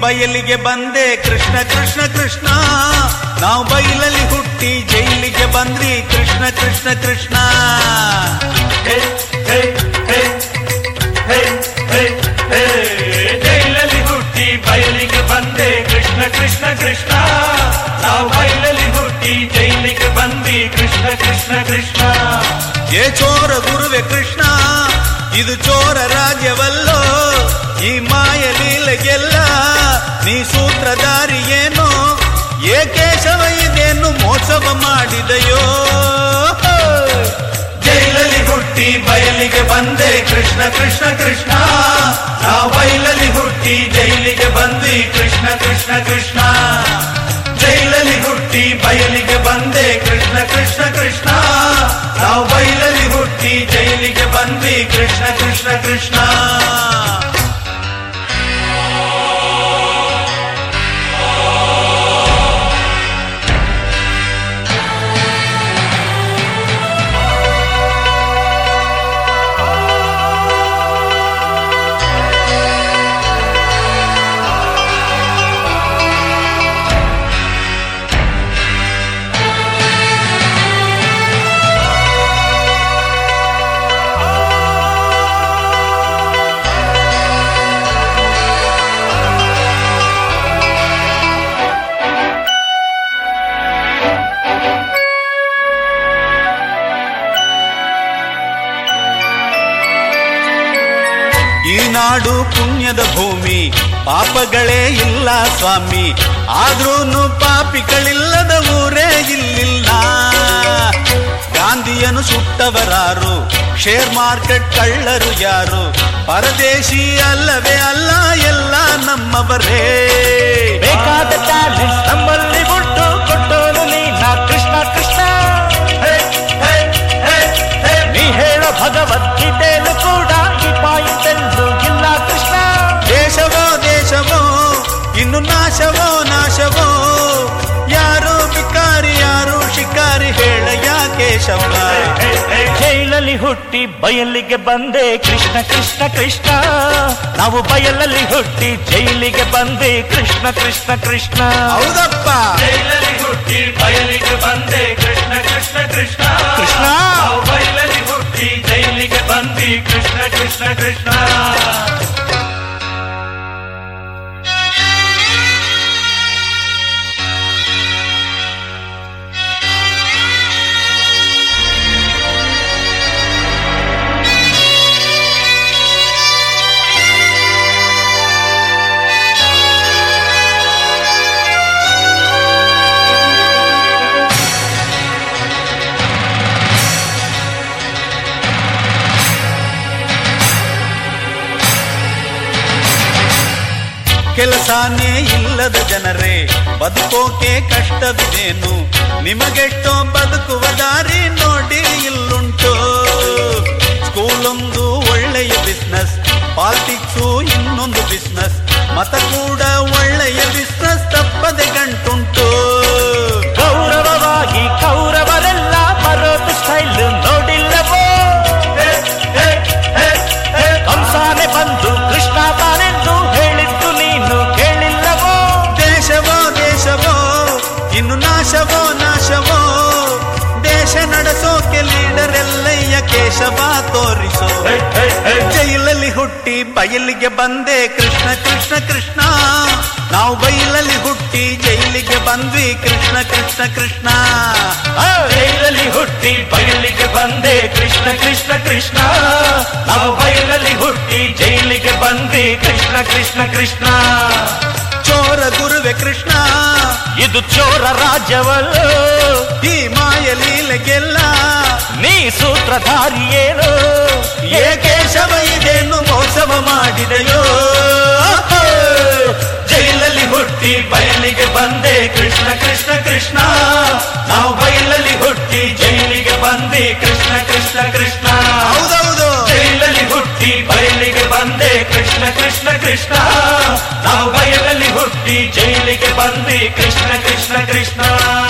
ಬಯಲಿಗೆ ಬಂದೆ ಕೃಷ್ಣ ಕೃಷ್ಣ ಕೃಷ್ಣ ನಾವು ಬಯಲಲ್ಲಿ ಹುಟ್ಟಿ ಜೈಲಿಗೆ ಬಂದ್ರಿ ಕೃಷ್ಣ ಕೃಷ್ಣ ಕೃಷ್ಣ ಹೇ, ಹೇ, ಹೇ, ಹೇ, ಹೇ, ಹೇ. ಜೈಲಲ್ಲಿ ಹುಟ್ಟಿ ಬಯಲಿಗೆ ಬಂದೆ ಕೃಷ್ಣ ಕೃಷ್ಣ ಕೃಷ್ಣ ನಾವು ಬಯಲಲ್ಲಿ ಹುಟ್ಟಿ ಜೈಲಿಗೆ ಬಂದಿ ಕೃಷ್ಣ ಕೃಷ್ಣ ಕೃಷ್ಣ ಏ ಚೋರ ಗುರುವೆ ಕೃಷ್ಣ ಇದು ಚೋರ ರಾಜ್ಯವಲ್ಲೋ ಈ ಮಾಯ ಲೀಲೆಗೆಲ್ಲ ನೀ ಸೂತ್ರಧಾರಿ ಏನೋ ಏ ಕೇಶವ ಇದೇನು ಮೋಸವ ಮಾಡಿದೆಯೋ ಜೈಲಲ್ಲಿ ಹುಟ್ಟಿ ಬಯಲಿಗೆ ಬಂದೆ ಕೃಷ್ಣ ಕೃಷ್ಣ ಕೃಷ್ಣ ನಾವು ಬಯಲಲ್ಲಿ ಹುಟ್ಟಿ ಜೈಲಿಗೆ ಬಂದಿ ಕೃಷ್ಣ ಕೃಷ್ಣ ಕೃಷ್ಣ ಜೈಲಲ್ಲಿ ಹುಟ್ಟಿ ಬಯಲಿಗೆ ಬಂದೆ ಕೃಷ್ಣ ಕೃಷ್ಣ ಕೃಷ್ಣ ನಾವು ಬಯಲಲ್ಲಿ ಹುಟ್ಟಿ ಜೈಲಿಗೆ ಬಂದಿ ಕೃಷ್ಣ ಕೃಷ್ಣ ಕೃಷ್ಣ ಈ ನಾಡು ಪುಣ್ಯದ ಭೂಮಿ ಪಾಪಗಳೇ ಇಲ್ಲ ಸ್ವಾಮಿ ಆದ್ರೂನು ಪಾಪಿಗಳಿಲ್ಲದ ಊರೇ ಇಲ್ಲಿಲ್ಲ ಗಾಂಧಿಯನು ಸುಟ್ಟವರಾರು ಶೇರ್ ಮಾರ್ಕೆಟ್ ಕಳ್ಳರು ಯಾರು ಪರದೇಶಿ ಅಲ್ಲವೇ ಅಲ್ಲ ಎಲ್ಲ ನಮ್ಮವರೇ ಬೇಕಾದ ಟ್ಯಾಲೆಂಟ್ ನಮ್ಮಲ್ಲಿ ಉಂಟು ಕೊಟ್ಟೋನು ನೀನ ಕೃಷ್ಣ ಕೃಷ್ಣ ಹೇ, ಹೇ, ಹೇ, ಹೇ. ನೀ ಹೇಳೋ ಭಗವದ್ಗೀತೆಯಲ್ಲೂ ಕೂಡ ಈ ಪಾಯಿಂಟ್ ಎಂದು ಇಲ್ಲ ಕೃಷ್ಣ ದೇಶವೋ ದೇಶವೋ ಇನ್ನು ನಾಶವೋ ನಾಶವೋ ಯಾರು ಬಿಕಾರಿ ಯಾರು ಶಿಕಾರಿ ಹೇಳಯ್ಯ ಕೇಶವ ಜೈಲಲ್ಲಿ ಹುಟ್ಟಿ ಬಯಲಿಗೆ ಬಂದೆ ಕೃಷ್ಣ ಕೃಷ್ಣ ಕೃಷ್ಣ ನಾವು ಬಯಲಲ್ಲಿ ಹುಟ್ಟಿ ಜೈಲಿಗೆ ಬಂದೆ ಕೃಷ್ಣ ಕೃಷ್ಣ ಕೃಷ್ಣ ಹೌದಪ್ಪ ಜೈಲಲ್ಲಿ ಹುಟ್ಟಿ ಬಯಲಿಗೆ ಬಂದೆ ಕೃಷ್ಣ ಕೃಷ್ಣ ಕೃಷ್ಣ ಕೃಷ್ಣ. ನಾವು ಬಯಲಲ್ಲಿ ಹುಟ್ಟಿ ಜೈಲಿಗೆ ಬಂದಿ ಕೃಷ್ಣ ಕೃಷ್ಣ ಕೃಷ್ಣ ಕೆಲಸನೇ ಇಲ್ಲದ ಜನರೇ ಬದುಕೋಕೆ ಕಷ್ಟವಿದೇನು ನಿಮಗೆಷ್ಟೋ ಬದುಕುವ ದಾರಿ ನೋಡಿ ಇಲ್ಲುಂಟು ಸ್ಕೂಲೊಂದು ಒಳ್ಳೆಯ ಬಿಸ್ನೆಸ್ ಪಾಲಿಟಿಕ್ಸು ಇನ್ನೊಂದು ಬಿಸ್ನೆಸ್ ಮತ ಕೂಡ ಒಳ್ಳೆಯ ಬಿಸ್ನೆಸ್ ತಪ್ಪದೆ ಗಂಟುಂಟು ಗೌರವವಾಗಿ ಕೌರವರೆಲ್ಲ ಬರೋದು ಸ್ಟೈಲ್ ನೋಡಿಲ್ಲವೋ ಕಂಸಾನೆ ಬಂದು ಕೃಷ್ಣ ತಾನೆಂದು ಹೇಳಿದ್ದು ನೀನು ಕೇಳಿಲ್ಲವೋ ದೇಶವೋ ದೇಶವೋ ಇನ್ನು ನಾಶವೋ ನಾಶವೋ ದೇಶ ನಡೆಸೋಕೆ ಲೀಡರ್ ಎಲ್ಲಯ್ಯ ಕೇಶವ ತೋರಿಸೋ ಜೈಲಲ್ಲಿ ಹುಟ್ಟಿ ಬಯಲಿಗೆ ಬಂದೆ ಕೃಷ್ಣ ಕೃಷ್ಣ ಕೃಷ್ಣ ನಾವು ಬಯಲಲ್ಲಿ ಹುಟ್ಟಿ ಜೈಲಿಗೆ ಬಂದ್ವಿ ಕೃಷ್ಣ ಕೃಷ್ಣ ಕೃಷ್ಣ ಜೈಲಲ್ಲಿ ಹುಟ್ಟಿ ಬಯಲಿಗೆ ಬಂದೆ ಕೃಷ್ಣ ಕೃಷ್ಣ ಕೃಷ್ಣ ನಾವು ಬಯಲಲ್ಲಿ ಹುಟ್ಟಿ ಜೈಲಿಗೆ ಬಂದಿ ಕೃಷ್ಣ ಕೃಷ್ಣ ಕೃಷ್ಣ ಚೋರ ಗುರುವೆ ಕೃಷ್ಣ ಇದು ಚೋರ ರಾಜ್ಯವಲ್ಲ ಈ ಮಾಯ ಲೀಲೆಗೆಲ್ಲ ನೀ ಸೂತ್ರಧಾರಿಯೇನು ಏ ಕೇಶವ ಇದೇನು ಮೋಸವ ಮಾಡಿದೆಯೋ ಜೈಲಲ್ಲಿ ಹುಟ್ಟಿ ಬಯಲಿಗೆ ಬಂದೆ ಕೃಷ್ಣ ಕೃಷ್ಣ ಕೃಷ್ಣ ನಾವು ಬಯಲಲ್ಲಿ ಹುಟ್ಟಿ ಜೈಲಿಗೆ ಬಂದೆ ಕೃಷ್ಣ ಕೃಷ್ಣ ಕೃಷ್ಣ ಹೌದೌದು ಜೈಲಲ್ಲಿ ಹುಟ್ಟಿ ಬಯಲಿಗೆ ಬಂದೆ ಕೃಷ್ಣ ಕೃಷ್ಣ ಕೃಷ್ಣ ನಾವು ಬಯಲಲ್ಲಿ ಹುಟ್ಟಿ ಜೈಲಿಗೆ ಬಂದೆ ಕೃಷ್ಣ ಕೃಷ್ಣ ಕೃಷ್ಣ